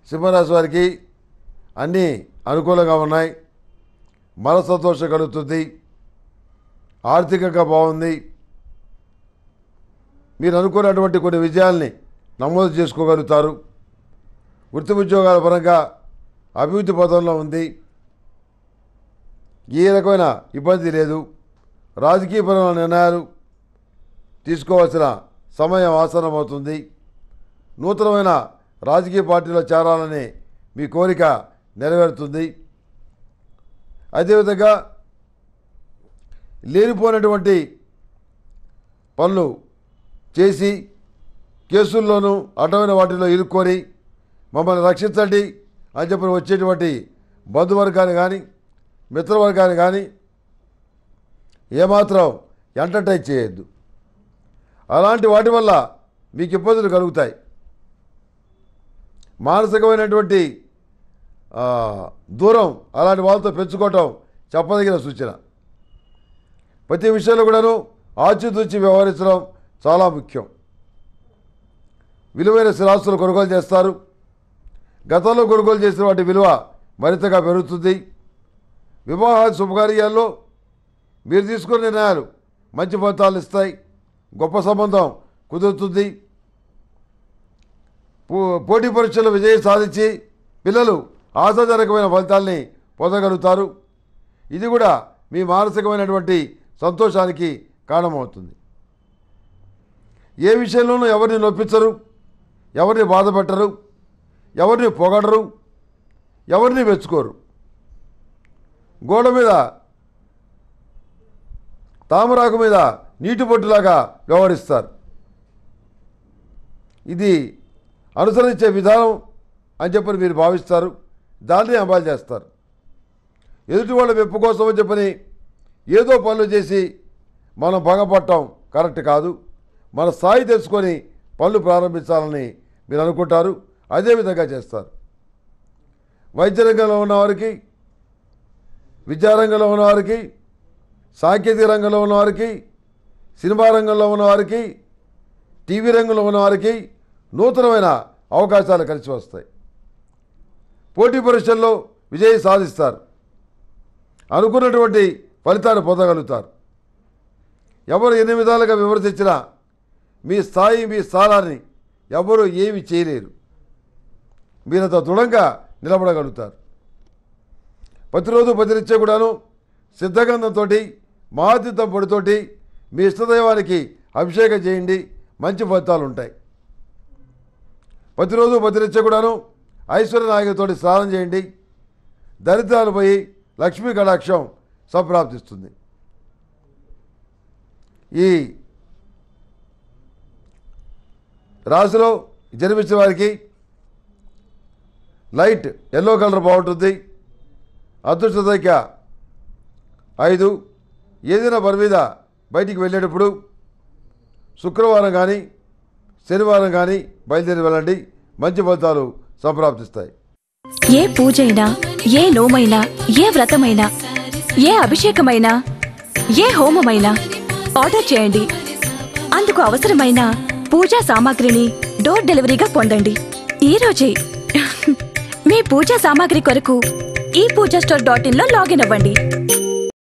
సింహరాశి వారికి అన్నీ అనుకూలంగా ఉన్నాయి మన సంతోషం కలుగుతుంది ఆర్థికంగా బాగుంది మీరు అనుకున్నటువంటి కొన్ని విజయాల్ని నమోదు చేసుకోగలుగుతారు వృత్తి ఉద్యోగాల పరంగా అభివృద్ధి పథంలో ఉంది ఏ రకమైన ఇబ్బంది లేదు రాజకీయపరమైన నిర్ణయాలు తీసుకోవాల్సిన సమయం ఆసన్నమవుతుంది నూతనమైన రాజకీయ పార్టీలో చేరాలని మీ కోరిక నెరవేరుతుంది అదేవిధంగా లేనిపోయినటువంటి పనులు చేసి కేసుల్లోనూ అడ్డమైన వాటిలో ఇరుక్కొని మమ్మల్ని రక్షించండి అని చెప్పి వచ్చేటువంటి బంధువర్గాన్ని కానీ మిత్రవర్గాన్ని కానీ ఏమాత్రం ఎంటర్టైన్ చేయొద్దు అలాంటి వాటి వల్ల మీకు ఇబ్బందులు కలుగుతాయి మానసికమైనటువంటి ఆ, దూరం అలాంటి వాళ్ళతో పెంచుకోవటం చెప్పదగిన సూచన ప్రతి విషయంలో కూడాను ఆచితూచి వ్యవహరించడం చాలా ముఖ్యం విలువైన స్థిరాస్తులు కొనుగోలు చేస్తారు గతంలో కొనుగోలు చేసిన వాటి విలువ మరింతగా పెరుగుతుంది వివాహ శుభకార్యాల్లో మీరు తీసుకున్న నిర్ణయాలు మంచి ఫలితాలు ఇస్తాయి గొప్ప సంబంధం కుదురుతుంది పో- పోటీ పరీక్షల్లో విజయం సాధించి పిల్లలు ఆశాజనకమైన ఫలితాల్ని పొందగలుగుతారు ఇది కూడా మీ మానసికమైనటువంటి సంతోషానికి కారణమవుతుంది ఏ విషయంలోనూ ఎవరిని నొప్పించరు ఎవరిని బాధ పెట్టరు ఎవరిని పొగడరు ఎవరిని మెచ్చుకోరు గోడ మీద తామరాకు మీద నీటి బొట్టులాగా వ్యవహరిస్తారు ఇది అనుసరించే విధానం అని చెప్పని మీరు భావిస్తారు దాన్ని అమలు చేస్తారు ఎదుటి వాళ్ళ మెప్పు కోసం అని చెప్పని ఏదో పనులు చేసి మనం భంగపడటం కరెక్ట్ కాదు మన స్థాయి తెలుసుకొని పనులు ప్రారంభించాలని మీరు అనుకుంటారు అదే విధంగా చేస్తారు వైద్య రంగంలో ఉన్నవారికి విద్యారంగంలో ఉన్నవారికి సాంకేతిక రంగంలో ఉన్నవారికి సినిమా రంగంలో ఉన్నవారికి టీవీ రంగంలో ఉన్నవారికి నూతనమైన అవకాశాలు కలిసి వస్తాయి పోటీ పరీక్షల్లో విజయం సాధిస్తారు అనుకున్నటువంటి ఫలితాన్ని పొందగలుగుతారు ఎవరు ఎన్ని విధాలుగా విమర్శించినా మీ స్థాయి మీ స్థానాన్ని ఎవరు ఏమి చేయలేరు మీరంత దృఢంగా నిలబడగలుగుతారు ప్రతిరోజు ప్రతినిత్యం కూడాను సిద్ధగంధంతో మహాతీర్థం పొడితోటి మీ ఇష్టదైవానికి అభిషేకం చేయండి మంచి ఫలితాలు ఉంటాయి ప్రతిరోజు ప్రతినిత్యం కూడాను ఐశ్వర్య నాయకులతోటి స్నానం చేయండి దరిద్రాలు పోయి లక్ష్మీ కటాక్షం సంప్రాప్తిస్తుంది ఈ రాశిలో జన్మించిన వారికి లైట్ ఎల్లో కలర్ బాగుంటుంది అదృష్ట సంఖ్య ఐదు ఏదైనా పని మీద బయటికి వెళ్ళేటప్పుడు శుక్రవారం కానీ శనివారం కానీ బయలుదేరి వెళ్ళండి మంచి ఫలితాలు సంప్రాప్తిస్తాయి ఏ పూజైనా ఏ నోమైనా ఏ వ్రతమైనా ఏ అభిషేకమైనా ఏ హోమమైనా ఆర్డర్ చేయండి అందుకు అవసరమైన పూజా సామాగ్రిని డోర్ డెలివరీగా పొందండి ఈ రోజే మీ పూజా సామాగ్రి కొరకు ఈ పూజా స్టోర్ డాట్ ఇన్ లో లాగిన్ అవ్వండి